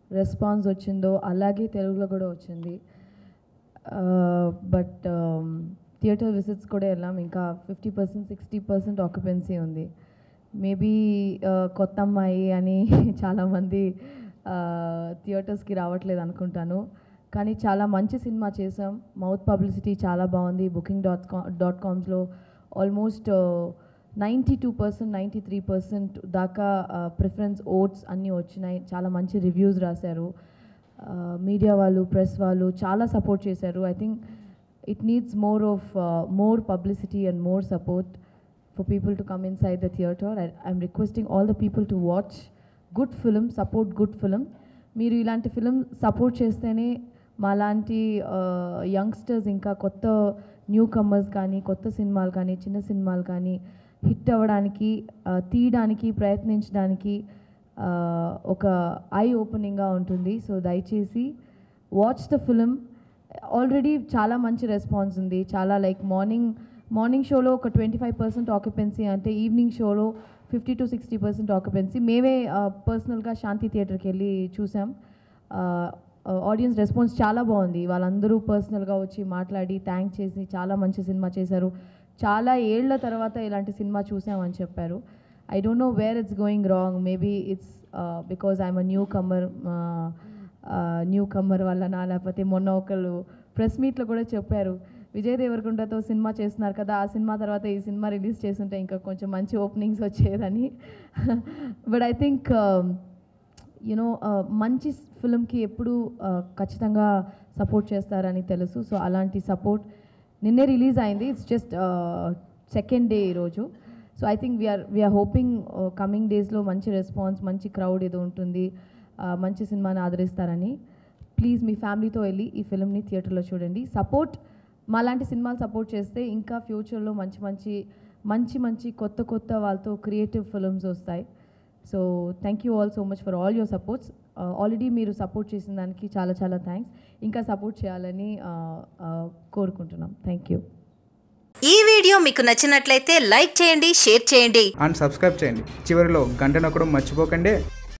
Response వచ్చిందో అలాగే తెలుగులో కూడా వచ్చింది బట్ థియేటర్ విజిట్స్ కూడా వెళ్ళాం ఇంకా fifty percent sixty percent occupancy ఉంది మేబీ కొత్త అమ్మాయి అని చాలామంది థియేటర్స్కి రావట్లేదు అనుకుంటాను కానీ చాలా మంచి సినిమా చేసాం మౌత్ పబ్లిసిటీ చాలా బాగుంది బుకింగ్ డాట్ కామ్ డాట్ కామ్స్లో almost ninety two percent ninety three percent దాకా ప్రిఫరెన్స్ ఓట్స్ అన్నీ వచ్చినాయి చాలా మంచి రివ్యూస్ రాశారు మీడియా వాళ్ళు ప్రెస్ వాళ్ళు చాలా సపోర్ట్ చేశారు I think it needs more of more publicity and more support for people to come inside the theatre. I, I'm requesting all the people to watch good film, support good film. మీరు ఇలాంటి film support చేస్తేనే మాలాంటి youngsters ఇంకా కొత్త new commerce కానీ కొత్త సినిమాలు కానీ చిన్న సినిమాలు కానీ హిట్ అవ్వడానికి ఆ, తీయడానికి ప్రయత్నించడానికి ఆ, ఒక ఐ ఓపెనింగ్గా ఉంటుంది సో దయచేసి వాచ్ ద ఫిలిం ఆల్రెడీ చాలా మంచి రెస్పాన్స్ ఉంది చాలా లైక్ మార్నింగ్ మార్నింగ్ షోలో ఒక ట్వంటీ ఫైవ్ పర్సెంట్ ఆక్యుపెన్సీ అంటే ఈవినింగ్ షోలో fifty to sixty percent occupancy మేమే పర్సనల్గా శాంతి థియేటర్కి వెళ్ళి చూసాం ఆడియన్స్ రెస్పాన్స్ చాలా బాగుంది వాళ్ళందరూ పర్సనల్గా వచ్చి మాట్లాడి థ్యాంక్ చేసి చాలా మంచి సినిమా చేశారు చాలా ఏళ్ల తర్వాత ఇలాంటి సినిమా చూసామని చెప్పారు I don't know where it's going wrong maybe it's because I'm a newcomer newcomer వల్లనా లేకపోతే మొన్న ఒకళ్ళు ప్రెస్ మీట్లో కూడా చెప్పారు విజయ్ దేవరకొండతో సినిమా చేస్తున్నారు కదా ఆ సినిమా తర్వాత ఈ సినిమా రిలీజ్ చేస్తుంటే ఇంకా కొంచెం మంచి ఓపెనింగ్స్ వచ్చేదని బట్ ఐ థింక్ యునో మంచి ఫిల్మ్కి ఎప్పుడు ఖచ్చితంగా సపోర్ట్ చేస్తారని తెలుసు సో అలాంటి సపోర్ట్ నిన్నే రిలీజ్ అయింది ఇట్స్ జస్ట్ సెకండ్ డే ఈరోజు so I think we're we're hoping coming డేస్లో మంచి రెస్పాన్స్ మంచి క్రౌడ్ ఏదో ఉంటుంది uh, మంచి సినిమాని ఆదరిస్తారని ప్లీజ్ మీ ఫ్యామిలీతో వెళ్ళి ఈ ఫిల్మ్ని థియేటర్లో చూడండి సపోర్ట్ మాలాంటి సినిమాలు సపోర్ట్ చేస్తే ఇంకా ఫ్యూచర్లో మంచి మంచి మంచి మంచి కొత్త కొత్త వాళ్ళతో క్రియేటివ్ ఫిల్మ్స్ వస్తాయి so thank you all so much for all your supports already మీరు సపోర్ట్ చేసిన దానికి చాలా చాలా థ్యాంక్స్ ఇంకా సపోర్ట్ చేయాలని uh, uh, కోరుకుంటున్నాం థ్యాంక్ యూ ఈ వీడియో మీకు నచ్చినట్లయితే లైక్ చేయండి షేర్ చేయండి అండ్ సబ్స్క్రైబ్ చేయండి చివరిలో గంట నొక్కడం మర్చిపోకండి